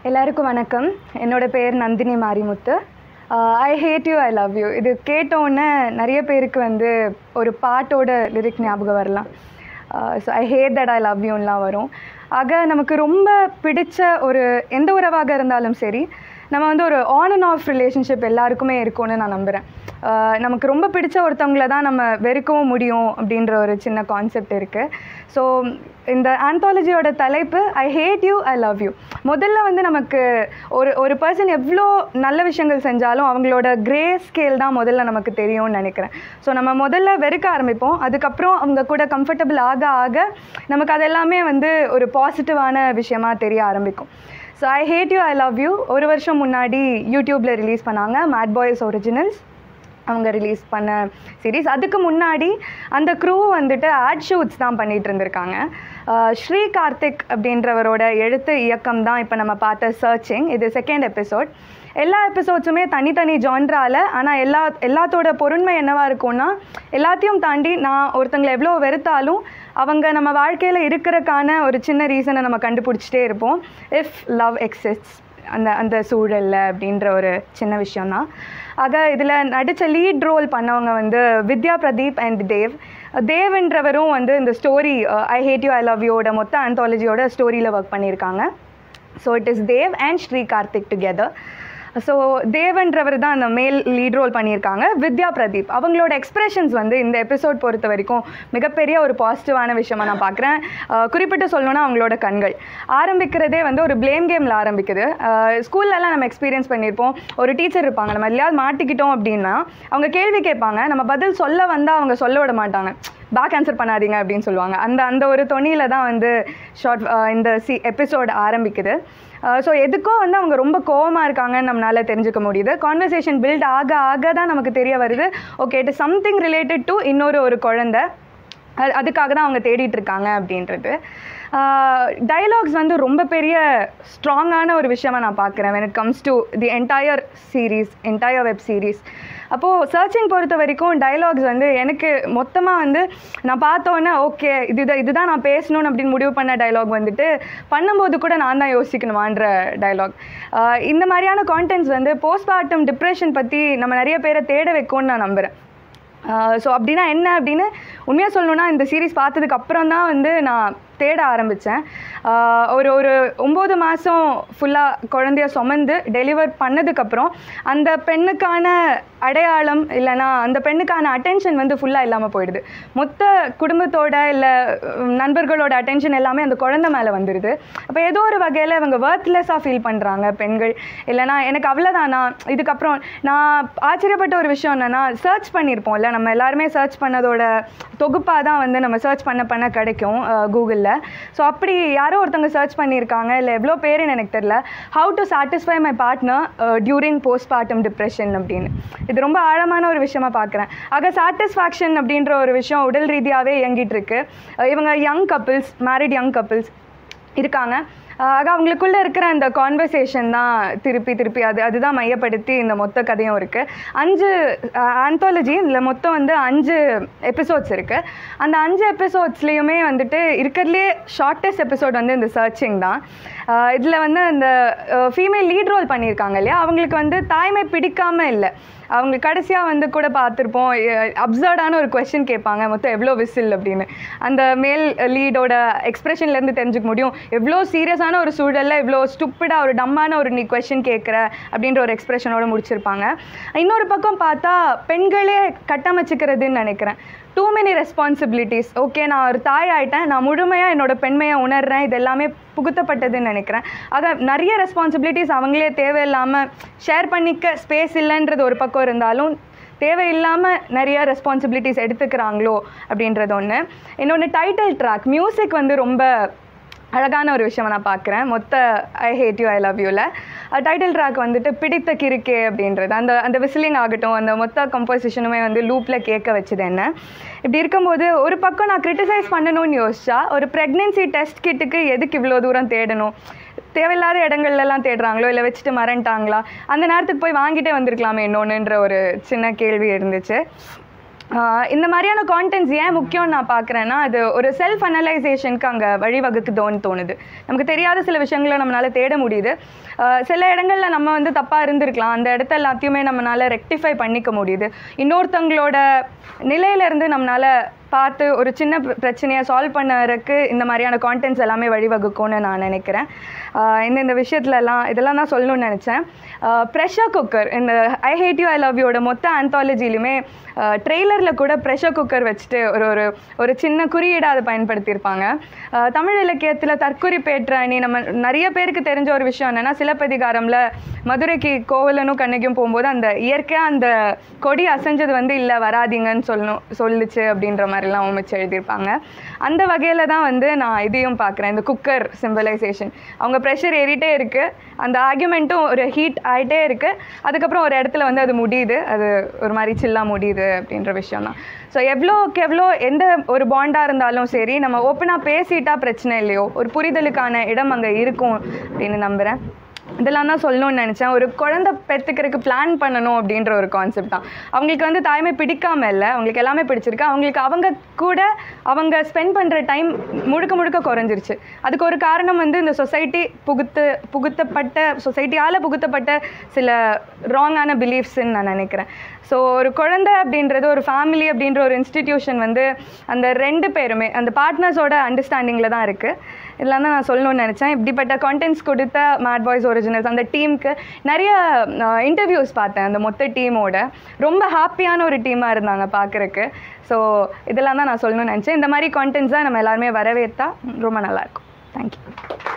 எல்லாருக்கும் வணக்கம் என்னோட பேர் Nandini Marimuthu I hate you I love you இது கேட்டோன்னே நிறைய பேருக்கு வந்து ஒரு பாட்டோட லிரிக் ஞாபகம் வரலாம் so I hate that I love யூன்லாம் வரும் ஆக நமக்கு ரொம்ப பிடிச்ச ஒரு எந்த உறவாக இருந்தாலும் சரி நம்ம வந்து ஒரு ஆன் அண்ட் ஆஃப் ரிலேஷன்ஷிப் எல்லாருக்குமே இருக்கும்னு நான் நம்புகிறேன் நமக்கு ரொம்ப பிடிச்ச ஒருத்தவங்கள தான் நம்ம வெறுக்கவும் முடியும் அப்படின்ற ஒரு சின்ன கான்செப்ட் இருக்குது ஸோ இந்த ஆந்தாலஜியோட தலைப்பு I hate you I love you முதல்ல வந்து நமக்கு ஒரு ஒரு பர்சன் எவ்வளோ நல்ல விஷயங்கள் செஞ்சாலும் அவங்களோட கிரே ஸ்கேல் தான் முதல்ல நமக்கு தெரியும்னு நினைக்கிறேன் ஸோ நம்ம முதல்ல வெறுக்க ஆரம்பிப்போம் அதுக்கப்புறம் அவங்க கூட கம்ஃபர்டபுள் ஆக ஆக நமக்கு அதெல்லாமே வந்து ஒரு பாசிட்டிவான விஷயமா தெரிய ஆரம்பிக்கும் so I hate you I love you ஒரு வருஷம் முன்னாடி யூடியூப்பில் ரிலீஸ் பண்ணாங்க மேட் பாய்ஸ் ஒரிஜினல்ஸ் அவங்க ரிலீஸ் பண்ண சீரீஸ் அதுக்கு முன்னாடி அந்த க்ரூ வந்துட்டு ஆட் ஷூட்ஸ் தான் பண்ணிகிட்டு இருந்திருக்காங்க அஹ் ஸ்ரீ கார்த்திக் அப்படின்றவரோட எழுத்து இயக்கம் தான் இப்போ நம்ம பார்த்த சர்ச்சிங் இது செகண்ட் எபிசோட் எல்லா எபிசோட்ஸுமே தனித்தனி ஜான்ரால ஆனால் எல்லா எல்லாத்தோட பொருண்மை என்னவா இருக்கும்னா எல்லாத்தையும் தாண்டி நான் ஒருத்தங்களை எவ்வளோ வெறுத்தாலும் அவங்க நம்ம வாழ்க்கையில் இருக்கிறக்கான ஒரு சின்ன ரீசனை நம்ம கண்டுபிடிச்சிட்டே இருப்போம் இஃப் லவ் எக்ஸிஸ்ட்ஸ் அந்த அந்த சூழலில் அப்படின்ற ஒரு சின்ன விஷயம்தான் ஆக இதில் நடித்த லீட் ரோல் பண்ணவங்க வந்து வித்யா பிரதீப் அண்ட் தேவ் தேவ்ன்றவரும் வந்து இந்த story I hate you I love யூட மொத்த ஆந்தாலஜியோட ஸ்டோரியில் ஒர்க் பண்ணியிருக்காங்க so it is Dev and Sri Karthik together so தேவன்றவர் தான் அந்த மேல் லீட் ரோல் பண்ணியிருக்காங்க வித்யா பிரதீப் அவங்களோட எக்ஸ்பிரஷன்ஸ் வந்து இந்த எபிசோட் பொறுத்த வரைக்கும் மிகப்பெரிய ஒரு பாசிட்டிவான விஷயமா நான் பார்க்குறேன் குறிப்பிட்டு சொல்லணும்னா அவங்களோட கண்கள் ஆரம்பிக்கிறதே வந்து ஒரு ப்ளேம் கேமில் ஆரம்பிக்குது ஸ்கூல்லலாம் நம்ம எக்ஸ்பீரியன்ஸ் பண்ணியிருப்போம் ஒரு டீச்சர் இருப்பாங்க நம்ம எல்லாம் மாட்டிக்கிட்டோம் அப்படின்னா அவங்க கேள்வி கேட்பாங்க நம்ம பதில் சொல்ல வந்தால் அவங்க சொல்ல விட மாட்டாங்க பேக் ஆன்சர் பண்ணாதீங்க அப்படின்னு சொல்லுவாங்க அந்த அந்த ஒரு தொனியில் தான் வந்து ஷார்ட் இந்த சி எபிசோட் ஆரம்பிக்குது ஸோ எதுக்கோ வந்து அவங்க ரொம்ப கோவமாக இருக்காங்கன்னு நம்மளால் தெரிஞ்சுக்க முடியுது கான்வர்சேஷன் பில்ட் ஆக ஆக தான் நமக்கு தெரிய வருது okay it something related to இன்னொரு ஒரு குழந்தை அது அதுக்காக தான் அவங்க தேடிட்டு இருக்காங்க அப்படின்றது டைலாக்ஸ் வந்து ரொம்ப பெரிய ஸ்ட்ராங்கான ஒரு விஷயமா நான் பார்க்குறேன் when it comes to the entire series entire web series அப்போது சர்ச்சிங் பொறுத்த வரைக்கும் டைலாக்ஸ் வந்து எனக்கு மொத்தமாக வந்து நான் பார்த்தோன்னே ஓகே இது இதுதான் நான் பேசணும்னு அப்படின்னு முடிவு பண்ண டைலாக் வந்துட்டு பண்ணும்போது கூட நான் தான் யோசிக்கணுமான்ற டைலாக் இந்த மாதிரியான கான்டென்ட்ஸ் வந்து போஸ்ட்மார்ட்டம் டிப்ரெஷன் பற்றி நம்ம நிறைய பேரை தேட வைக்கும்னு நான் நம்புகிறேன் ஸோ அப்படின்னா என்ன அப்படின்னு உண்மையாக சொல்லணுன்னா இந்த சீரீஸ் பார்த்ததுக்கு அப்புறம் தான் வந்து நான் தேட ஆரம்பித்தேன் ஒரு ஒரு ஒம்பது மாதம் ஃபுல்லாக குழந்தைய சுமந்து டெலிவர் பண்ணதுக்கப்புறம் அந்த பெண்ணுக்கான அடையாளம் இல்லைனா அந்த பெண்ணுக்கான அட்டென்ஷன் வந்து ஃபுல்லாக இல்லாமல் போயிடுது மொத்த குடும்பத்தோட இல்லை நண்பர்களோட அட்டென்ஷன் எல்லாமே அந்த குழந்தை மேலே வந்துடுது அப்போ ஏதோ ஒரு வகையில் இவங்க ஒர்த்லெஸ்ஸாக ஃபீல் பண்ணுறாங்க பெண்கள் இல்லைனா எனக்கு அவ்வளோதானா இதுக்கப்புறம் நான் ஆச்சரியப்பட்ட ஒரு விஷயம் என்னென்னா சர்ச் பண்ணியிருப்போம்ல நம்ம எல்லாருமே சர்ச் பண்ணதோட தொகுப்பாக தான் வந்து நம்ம சர்ச் பண்ண பண்ண கிடைக்கும் கூகுளில் ஸோ அப்படி யாரோ ஒருத்தவங்க சர்ச் பண்ணியிருக்காங்க இல்லை எவ்வளோ பேருன்னு எனக்கு தெரில how to satisfy my partner during post partum depression அப்படின்னு இது ரொம்ப ஆழமான ஒரு விஷயமா பார்க்குறேன் ஆக சாட்டிஸ்ஃபேக்ஷன் அப்படின்ற ஒரு விஷயம் உடல் ரீதியாகவே இயங்கிட்டு இருக்கு இவங்க young couples married young couples இருக்காங்க ஆக அவங்களுக்குள்ளே இருக்கிற அந்த கான்வர்சேஷன் தான் திருப்பி திருப்பி அது அதுதான் மையப்படுத்தி இந்த மொத்த கதையும் இருக்குது அஞ்சு ஆந்தாலஜி இதில் மொத்தம் வந்து அஞ்சு எபிசோட்ஸ் இருக்குது அந்த அஞ்சு எபிசோட்ஸ்லேயுமே வந்துட்டு இருக்கிறதுலே ஷார்ட்டஸ்ட் எபிசோட் வந்து இந்த சர்ச்சிங் தான் இதில் வந்து அந்த ஃபீமேல் லீட் ரோல் பண்ணியிருக்காங்க இல்லையா அவங்களுக்கு வந்து தாய்மை பிடிக்காமல் இல்லை அவங்க கடைசியாக வந்து கூட பார்த்துருப்போம் அப்சர்டான ஒரு கொஷின் கேட்பாங்க மொத்தம் எவ்வளோ விசில் அப்படின்னு அந்த மேல் லீடோட எக்ஸ்ப்ரெஷன்லேருந்து தெரிஞ்சுக்க முடியும் எவ்வளோ சீரியஸான ஒரு சூழலில் இவ்வளோ ஸ்டூப்பிடாக ஒரு டம்மான ஒரு நீ கொஷின் கேட்குற அப்படின்ற ஒரு எக்ஸ்ப்ரெஷனோட முடிச்சிருப்பாங்க இன்னொரு பக்கம் பார்த்தா பெண்களே கட்டமைச்சிக்கிறதுன்னு நினைக்கிறேன் டூ மெனி ரெஸ்பான்சிபிலிட்டிஸ் ஓகே நான் ஒரு தாய் ஆயிட்டேன் நான் முழுமையாக என்னோட பெண்மையை உணர்றேன் இது எல்லாமே புகுத்தப்பட்டதுன்னு நினைக்கிறேன் ஆக நிறைய ரெஸ்பான்சிபிலிட்டிஸ் அவங்களே தேவையில்லாமல் ஷேர் பண்ணிக்க ஸ்பேஸ் இல்லைன்றது ஒரு பக்கம் இருந்தாலும் தேவையில்லாமல் நிறைய ரெஸ்பான்சிபிலிட்டிஸ் எடுத்துக்கிறாங்களோ அப்படின்றது ஒன்று இன்னொன்று டைட்டில் ட்ராக் மியூசிக் வந்து ரொம்ப அழகான ஒரு விஷயம் நான் பார்க்குறேன் மொத்த I hate you I love யூவில் டைட்டில் ட்ராக் வந்துட்டு பிடித்த கிறுக்கே அப்படின்றது அந்த அந்த விசிலிங் ஆகட்டும் அந்த மொத்த கம்போசிஷனுமே வந்து லூப்பில் கேட்க வச்சுது என்ன இப்படி இருக்கும்போது ஒரு பக்கம் நான் கிரிட்டிசைஸ் பண்ணணும்னு யோசிச்சா ஒரு ப்ரெக்னென்சி டெஸ்ட் கிட்டுக்கு எதுக்கு இவ்வளோ தூரம் தேடணும் தேவையில்லாத இடங்கள்லாம் தேடுறாங்களோ இல்லை வச்சுட்டு மறந்துட்டாங்களா அந்த நேரத்துக்கு போய் வாங்கிட்டே வந்திருக்கலாமே இன்னொன்றுன்ற ஒரு சின்ன கேள்வி இருந்துச்சு ஆஹ் இந்த மாதிரியான கான்டென்ட்ஸ் ஏன் முக்கியம்னு நான் பார்க்குறேன்னா அது ஒரு செல்ஃப் அனலைசேஷனுக்கு அங்கே வழிவகுக்குதோன்னு தோணுது நமக்கு தெரியாத சில விஷயங்களை நம்மளால தேட முடியுது ஆஹ் சில இடங்கள்ல நம்ம வந்து தப்பாக இருந்திருக்கலாம் அந்த இடத்த எல்லாத்தையுமே நம்மளால ரெக்டிஃபை பண்ணிக்க முடியுது இன்னொருத்தவங்களோட நிலையிலேருந்து நம்மளால பார்த்து ஒரு சின்ன பிர- பிரச்சனையை சால்வ் பண்ணறதுக்கு இந்த மாதிரியான கான்டென்ட்ஸ் எல்லாமே வழிவகுக்கும்னு நான் நினைக்கிறேன் ஆஹ் இந்த இந்த விஷயத்துலலாம் இதெல்லாம் தான் சொல்லணும்னு நினச்சேன் ப்ரெஷர் குக்கர் இந்த I hate you I love யூட மொத்த ஆந்தாலஜிலுமே ட்ரெய்லரில் கூட ப்ரெஷர் குக்கர் வச்சுட்டு ஒரு ஒரு ஒரு சின்ன குறியீடாக அதை பயன்படுத்தியிருப்பாங்க ஆஹ் தமிழ் இலக்கியத்தில் தற்குறிப்பேற்ற அணி நம்ம நிறைய பேருக்கு தெரிஞ்ச ஒரு விஷயம் என்னென்னா சிலப்பதிகாரம்ல மதுரைக்கு கோவலனும் கண்ணகியும் போகும்போது அந்த இயற்கையாக அந்த கொடி அசைஞ்சது வந்து இல்லை வராதீங்கன்னு சொல்லணும் சொல்லுச்சு அப்படின்ற மாதிரிலாம் அமைச்சு எழுதியிருப்பாங்க அந்த வகையில் தான் வந்து நான் இதையும் பார்க்குறேன் இந்த குக்கர் சிம்பலைசேஷன் அவங்க ப்ரெஷர் ஏறிட்டே இருக்குது அந்த ஆர்குமெண்ட்டும் ஒரு ஹீட் ஆகிட்டே இருக்குது அதுக்கப்புறம் ஒரு இடத்துல வந்து அது முடியுது அது ஒரு மாதிரி சில்லாக முடியுது அப்படின்ற விஷயம் தான் ஸோ எவ்வளோக்கு எவ்வளோ எந்த ஒரு பாண்டாக இருந்தாலும் சரி நம்ம ஓப்பனாக பேசிட்டா பிரச்சனை இல்லையோ ஒரு புரிதலுக்கான இடம் அங்கே இருக்கும் அப்படின்னு நம்புகிறேன் இதெல்லாம் தான் சொல்லணும்னு நினச்சேன் ஒரு குழந்தை பெற்றுக்கிறதுக்கு பிளான் பண்ணணும் அப்படின்ற ஒரு கான்செப்ட் தான் அவங்களுக்கு வந்து தாய்மை பிடிக்காம இல்லை அவங்களுக்கு எல்லாமே பிடிச்சிருக்கு அவங்களுக்கு அவங்க கூட அவங்க ஸ்பெண்ட் பண்ணுற டைம் முழுக்க முழுக்க குறைஞ்சிருச்சு அதுக்கு ஒரு காரணம் வந்து இந்த சொசைட்டி புகுத்து புகுத்தப்பட்ட சொசைட்டியால் புகுத்தப்பட்ட சில ராங்கான பிலீஃப்ஸ்ன்னு நான் நினைக்கிறேன் ஸோ ஒரு குழந்தை அப்படின்றது ஒரு ஃபேமிலி அப்படின்ற ஒரு இன்ஸ்டிடியூஷன் வந்து அந்த ரெண்டு பேருமே அந்த பார்ட்னர்ஸோட அண்டர்ஸ்டாண்டிங்கில் தான் இருக்குது இதெல்லாம் தான் நான் சொல்லணும்னு நினச்சேன் இப்படிப்பட்ட கான்டென்ட்ஸ் கொடுத்த மேட் பாய்ஸ் ஒரிஜினல்ஸ் அந்த டீமுக்கு நிறைய இன்டர்வியூஸ் பார்த்தேன் அந்த மொத்த டீமோட ரொம்ப ஹாப்பியான ஒரு டீமாக இருந்தாங்க பார்க்குறக்கு ஸோ இதெல்லாம் தான் நான் சொல்லணும்னு நினச்சேன் இந்த மாதிரி கான்டென்ட்ஸ் தான் நம்ம எல்லாருமே வரவேற்றா ரொம்ப நல்லாயிருக்கும் தேங்க்யூ